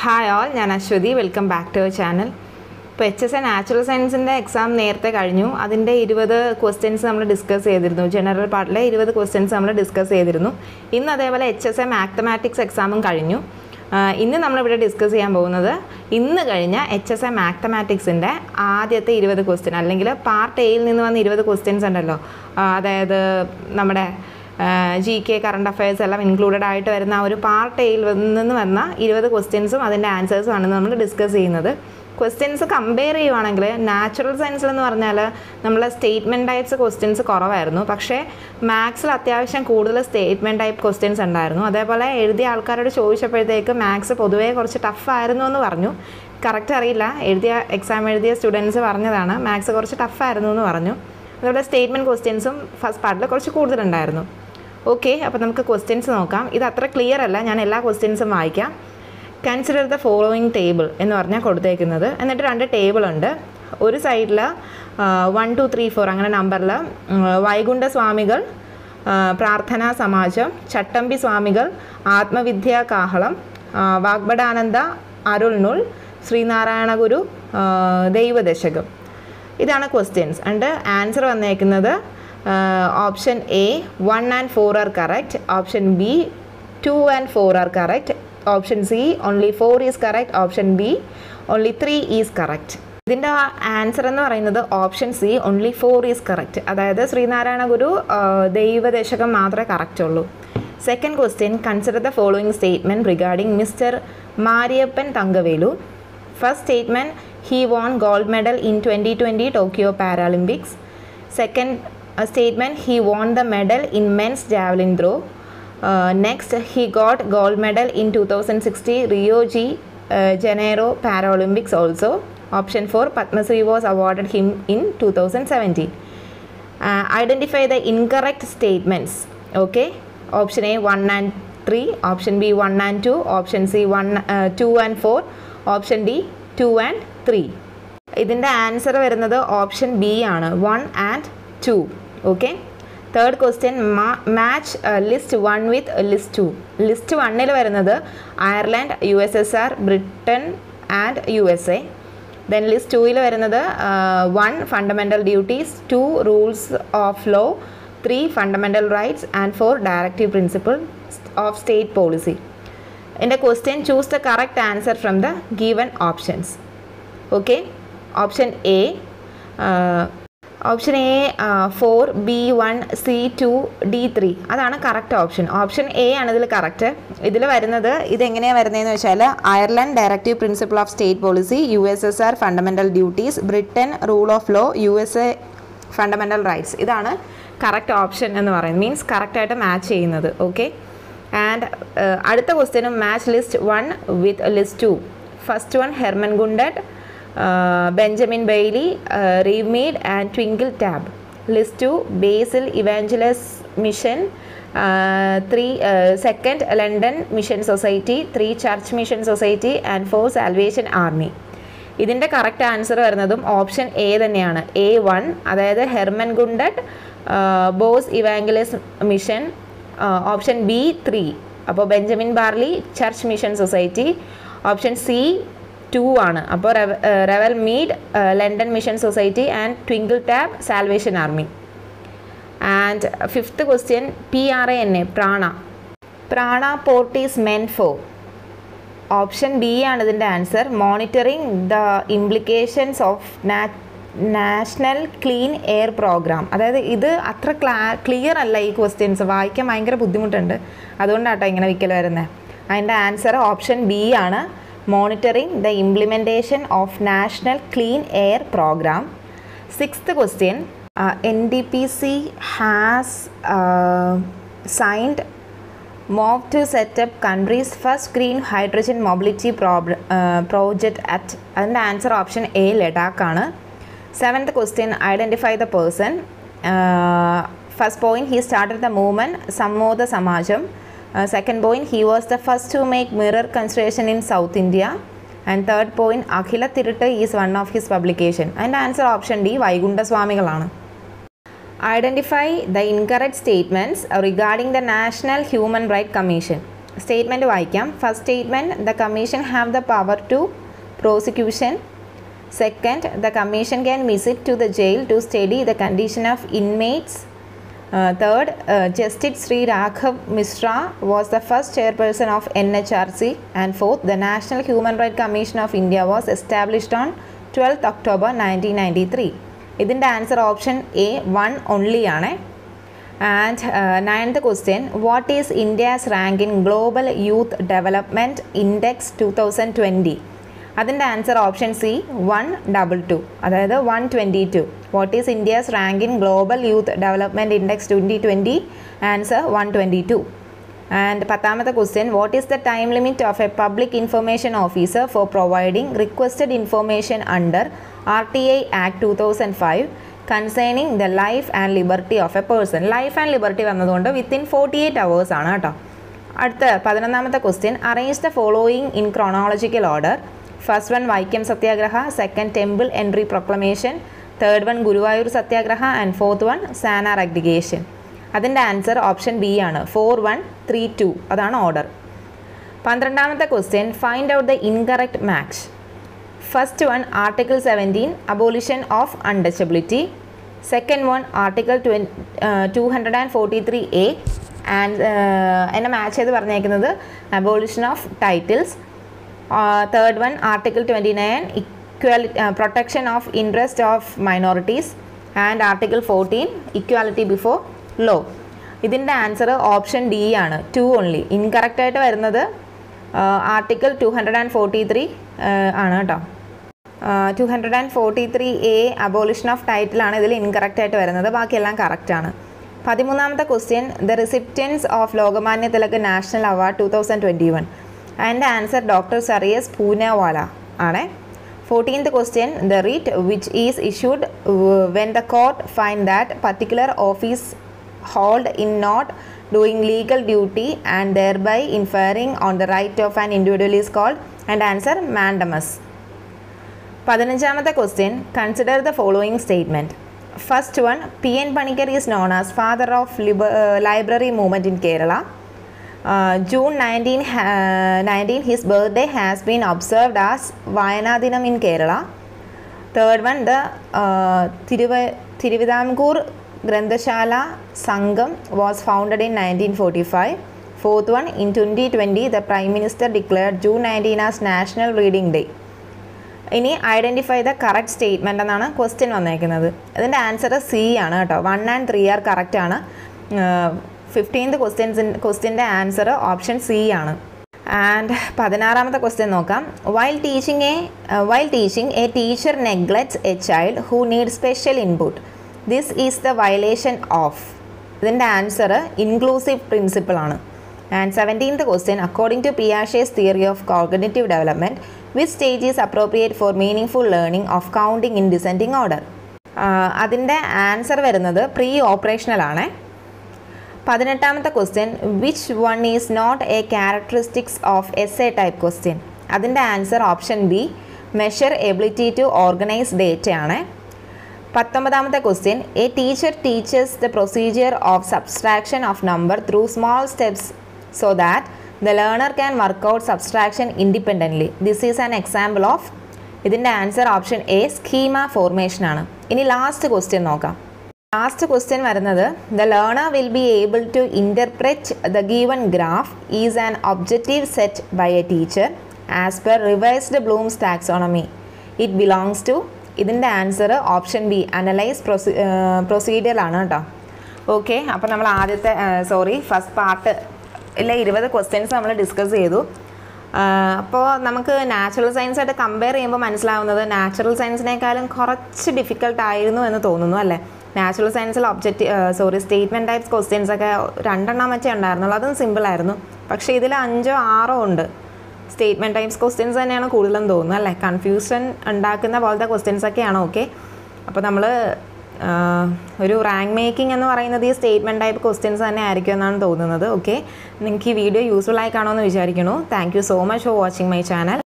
Hi all ഞാൻ Ashwathi welcome back to our channel ഇപ്പോൾ H S A natural സയൻസിൻ്റെ exam നേരത്തെ കഴിഞ്ഞു അതിൻ്റെ ഇരുപത് ക്വസ്റ്റ്യൻസ് നമ്മൾ ഡിസ്കസ് ചെയ്തിരുന്നു ജനറൽ പാർട്ടിലെ ഇരുപത് ക്വസ്റ്റ്യൻസ് നമ്മൾ ഡിസ്കസ് ചെയ്തിരുന്നു ഇന്ന് അതേപോലെ എച്ച് എസ് എ മാത്തമാറ്റിക്സ് എക്സാമും കഴിഞ്ഞു ആ, ഇന്ന് നമ്മളിവിടെ ഡിസ്കസ് ചെയ്യാൻ പോകുന്നത് ഇന്ന് കഴിഞ്ഞ എച്ച് എസ് എ മാത്തമാറ്റിക്സിൻ്റെ ആദ്യത്തെ ഇരുപത് ക്വസ്റ്റ്യൻ അല്ലെങ്കിൽ പാർട്ട് എയിൽ നിന്ന് വന്ന ഇരുപത് ക്വസ്റ്റ്യൻസ് ഉണ്ടല്ലോ ആ, അതായത് നമ്മുടെ ജി കെ കറണ്ട് അഫയേഴ്സ് എല്ലാം ഇൻക്ലൂഡഡ് ആയിട്ട് വരുന്ന ആ ഒരു പാർട്ട് എയിൽ നിന്ന് വന്ന ഇരുപത് ക്വസ്റ്റ്യൻസും അതിൻ്റെ ആൻസേഴ്സും ആണ് നമ്മൾ ഡിസ്കസ് ചെയ്യുന്നത് ക്വസ്റ്റ്യൻസ് കമ്പയർ ചെയ്യുവാണെങ്കിൽ നാച്ചുറൽ സയൻസിൽ എന്ന് പറഞ്ഞാൽ നമ്മൾ സ്റ്റേറ്റ്മെൻറ്റ് ടൈപ്സ് ക്വസ്റ്റ്യൻസ് കുറവായിരുന്നു പക്ഷേ മാത്സിൽ അത്യാവശ്യം കൂടുതൽ സ്റ്റേറ്റ്മെൻറ്റ് ടൈപ്പ് ക്വസ്റ്റ്യൻസ് ഉണ്ടായിരുന്നു അതേപോലെ എഴുതിയ ആൾക്കാരോട് ചോദിച്ചപ്പോഴത്തേക്ക് മാത്സ് പൊതുവേ കുറച്ച് ടഫ് ആയിരുന്നു എന്ന് പറഞ്ഞു കറക്റ്റ് അറിയില്ല എഴുതിയ എക്സാം എഴുതിയ സ്റ്റുഡൻസ് പറഞ്ഞതാണ് മാത്സ് കുറച്ച് ടഫ് ആയിരുന്നു എന്ന് പറഞ്ഞു അതുപോലെ സ്റ്റേറ്റ്മെൻറ്റ് ക്വസ്റ്റ്യൻസും ഫസ്റ്റ് പാർട്ടിൽ കുറച്ച് കൂടുതലുണ്ടായിരുന്നു ഓക്കെ അപ്പോൾ നമുക്ക് ക്വസ്റ്റ്യൻസ് നോക്കാം ഇത് അത്ര ക്ലിയർ അല്ല ഞാൻ എല്ലാ ക്വസ്റ്റ്യൻസും വായിക്കാം കൺസിഡർ ദ ഫോളോയിങ് ടേബിൾ എന്ന് പറഞ്ഞാൽ കൊടുത്തേക്കുന്നത് എന്നിട്ട് രണ്ട് ടേബിൾ ഉണ്ട് ഒരു സൈഡിൽ വൺ ടു ത്രീ ഫോർ അങ്ങനെ നമ്പറിൽ വൈകുണ്ഠ സ്വാമികൾ ആ, പ്രാർത്ഥനാ സമാജം ചട്ടമ്പി സ്വാമികൾ ആത്മവിദ്യാ കാഹളം ആ, വാഗ്ബടാനന്ദ അരുൾനുൾ ശ്രീനാരായണ ഗുരു ആ, ദൈവദശകം ഇതാണ് ക്വസ്റ്റ്യൻസ് ആൻഡ് ആൻസർ വന്നേക്കുന്നത് option A one and four are correct option B two and four are correct option C only four is correct option B only three is correct ഇതിൻ്റെ ആൻസർ എന്ന് പറയുന്നത് option C only four is correct അതായത് ശ്രീനാരായണ ഗുരു ആ, ദൈവദശകം മാത്രമേ correct ഉള്ളൂ second question consider the following statement regarding mister Mariyappan Thangavelu first statement he won gold medal in 2020 Tokyo Paralympics. Second uh, statement, he won the medal in men's javelin throw. Uh, next, he got gold medal in 2060 Rio G uh, Janeiro Paralympics also. Option 4, Padma Shri was awarded him in 2017. Uh, identify the incorrect statements. Okay. Option A 1 and 3, option B 1 and 2, option C 1, uh, 2 and 4, option D 2 and 3. ഇതിൻ്റെ answer വരുന്നത് option B ആണ് one and two okay third question match list one with list two list വണ്ണിൽ വരുന്നത് Ireland U S S R Britain and U S A then list ടൂയിൽ വരുന്നത് one fundamental duties two rules of law three fundamental rights and four directive principle of state policy എൻ്റെ question choose the correct answer from the given options okay option A option A four B one C two D three അതാണ് correct option option A ആണ് ഇതിൽ correct ഇതിൽ വരുന്നത് ഇതെങ്ങനെയാണ് വരുന്നതെന്ന് വെച്ചാൽ Ireland directive principle of state policy U S S R fundamental duties Britain rule of law U S A fundamental rights ഇതാണ് correct option എന്ന് പറയുന്നത് മീൻസ് കറക്റ്റായിട്ട് മാച്ച് ചെയ്യുന്നത് ഓക്കെ ആൻഡ് അടുത്ത ക്വസ്റ്റ്യനും match list one with list two first one Hermann Gundert Benjamin Bailey rev mead and twinkle tab list two Basel evangelical mission three second London mission society three church mission society and four salvation army ഇതിൻ്റെ correct answer വരുന്നതും option A തന്നെയാണ് A one അതായത് Hermann Gundert Bose evangelical mission option B three അപ്പോൾ Benjamin Bailey church mission society option C two ആണ് അപ്പോൾ rev Mead London mission society and twinkle tab salvation army and fifth question P R A N A PRANA PRANA port is meant for option B ആണ് ഇതിൻ്റെ answer monitoring the implications of national clean air program അതായത് ഇത് അത്ര ക്ലാ clear അല്ല ഈ questions വായിക്കാൻ ഭയങ്കര ബുദ്ധിമുട്ടുണ്ട് അതുകൊണ്ടാട്ടോ ഇങ്ങനെ വിൽക്കൽ വരുന്നത് അതിൻ്റെ ആൻസർ ഓപ്ഷൻ ബി ആണ് monitoring the implementation of national clean air program sixth question N D P C has signed move to set up country's first green hydrogen mobility prob- uh, project at അതിൻ്റെ answer option A Ladakh ആണ് seventh question identify the person first point he started the movement സമ്മോദ Samajam second point he was the first to make mirror consecration in south India and third point Akhilathirattu is one of his publication അതിൻ്റെ answer option D വൈകുണ്ഠസ്വാമികളാണ് Identify the incorrect statements regarding the National Human Rights Commission. Statement വായിക്കാം first statement the commission have the power to prosecution second the commission can visit to the jail to study the condition of inmates third justice Shri Raghav Mishra was the first chairperson of N H R C and fourth the national human right commission of India was established on twelfth October nineteen ninety three ഇതിൻ്റെ answer option A one only ആണ് and ninth question what is India's rank in global youth development index two thousand twenty അതിൻ്റെ answer option C one double two അതായത് one twenty two what is India's rank in global youth development index twenty twenty answer one twenty two and പത്താമത്തെ question what is the time limit of a public information officer for providing requested information under R T I act two thousand five concerning the life and liberty of A person life and liberty വന്നതുകൊണ്ട് within forty eight hours ആണ് കേട്ടോ അടുത്ത പതിനൊന്നാമത്തെ question arrange the following in chronological order first one Vaikom Satyagraha second temple entry proclamation third one Guruvayur Satyagraha and fourth one Shanar aggregation അതിൻ്റെ answer option B ആണ് four one three two അതാണ് order പന്ത്രണ്ടാമത്തെ question find out the incorrect match first one article seventeen abolition of untouchability second one article twen two hundred and forty three A and എന്നെ match ചെയ്ത് പറഞ്ഞേക്കുന്നത് abolition of titles third one article twenty nine equally protection of interest of minorities and article fourteen equality before law ഇതിൻ്റെ answer option D ആണ് two only ഇൻകറക്റ്റായിട്ട് വരുന്നത് article two hundred and forty three ആണ് കേട്ടോ two hundred and forty three A abolition of ടൈറ്റിലാണ് ഇതിൽ incorrect ആയിട്ട് വരുന്നത് ബാക്കിയെല്ലാം കറക്റ്റാണ് പതിമൂന്നാമത്തെ question the recipients of Lokmanya Tilak national award two thousand twenty one അതിൻ്റെ ആൻസർ ഡോക്ടർ സറിയസ് പൂനവാല ആണ് fourteenth question the writ which is issued when the court find that particular office hold in not doing legal duty and thereby infringing on the right of an individual is called and answer mandamus പതിനഞ്ചാമത്തെ question consider the following statement first one P N Panicker is known as father of li library movement in Kerala June nineteen nineteen his birthday has been observed as Vayana Dinam in Kerala third one the തിരുവ Thiruvithamkoor Granthasala Sangham was founded in nineteen forty five fourth one in twenty twenty the prime minister declared June nineteen as national reading day ഇനി identify the correct statement എന്നാണ് question വന്നേക്കുന്നത് ഇതിൻ്റെ answer C ആണ് കേട്ടോ one and three are correct ആണ് fifteenth ക്വസ്റ്റ്യൻസിൻ ക്വസ്റ്റ്യൻ്റെ answer option C ആണ് ആൻഡ് പതിനാറാമത്തെ ക്വസ്റ്റ്യൻ നോക്കാം while teaching a while teaching A teacher neglects a child who need special input this is the violation of ഇതിൻ്റെ answer inclusive principle ആണ് and seventeenth question according to Piaget's theory of cognitive development which stage is appropriate for meaning full learning of counting in descending order അതിൻ്റെ answer വരുന്നത് pre operational ആണ് പതിനെട്ടാമത്തെ question which one is not a characteristics of S A type question അതിൻ്റെ answer option B measure ability to organise data ആണ് പത്തൊമ്പതാമത്തെ question a teacher teachers the procedure of subtraction of number through small steps so that the learner can work out subtraction independently this is an example of ഇതിൻ്റെ answer option A schema formation ആണ് ഇനി last question നോക്കാം last question വരുന്നത് the learner will be able to interpret the given graph is an objective set by a teacher as per revised Bloom's taxonomy it belongs to ഇതിൻ്റെ answer option B analyse പ്രൊസീ പ്രൊസീഡിയറാണ് കേട്ടോ okay അപ്പോൾ നമ്മൾ ആദ്യത്തെ sorry first part ഇല്ല ഇരുപത് questions നമ്മൾ ഡിസ്കസ് ചെയ്തു അപ്പോൾ നമുക്ക് നാച്ചുറൽ സയൻസ് ആയിട്ട് കമ്പയർ ചെയ്യുമ്പോൾ മനസ്സിലാവുന്നത് നാച്ചുറൽ സയൻസിനേക്കാളും കുറച്ച് ഡിഫിക്കൽട്ട് ആയിരുന്നു എന്ന് തോന്നുന്നു അല്ലേ നാച്ചുറൽ സയൻസിൽ object sorry statement types questions ഒക്കെ രണ്ടെണ്ണം വെച്ചേ ഉണ്ടായിരുന്നുള്ളൂ അതും സിമ്പിളായിരുന്നു പക്ഷേ ഇതിൽ അഞ്ചോ ആറോ ഉണ്ട് സ്റ്റേറ്റ്മെൻറ്റ് ടൈപ്സ് ക്വസ്റ്റ്യൻസ് തന്നെയാണ് കൂടുതലും തോന്നുന്നത് അല്ലേ കൺഫ്യൂഷൻ ഉണ്ടാക്കുന്ന പോലത്തെ ക്വസ്റ്റ്യൻസ് ഒക്കെയാണ് ഓക്കെ അപ്പോൾ നമ്മൾ ഒരു റാങ്ക് മേക്കിംഗ് എന്ന് പറയുന്നത് ഈ സ്റ്റേറ്റ്മെൻറ്റ് ടൈപ്പ് ക്വസ്റ്റ്യൻസ് തന്നെ ആയിരിക്കും എന്നാണ് തോന്നുന്നത് ഓക്കെ നിങ്ങൾക്ക് ഈ വീഡിയോ യൂസ്ഫുൾ ആയി കാണുമെന്ന് വിചാരിക്കുന്നു thank you so much for watching my channel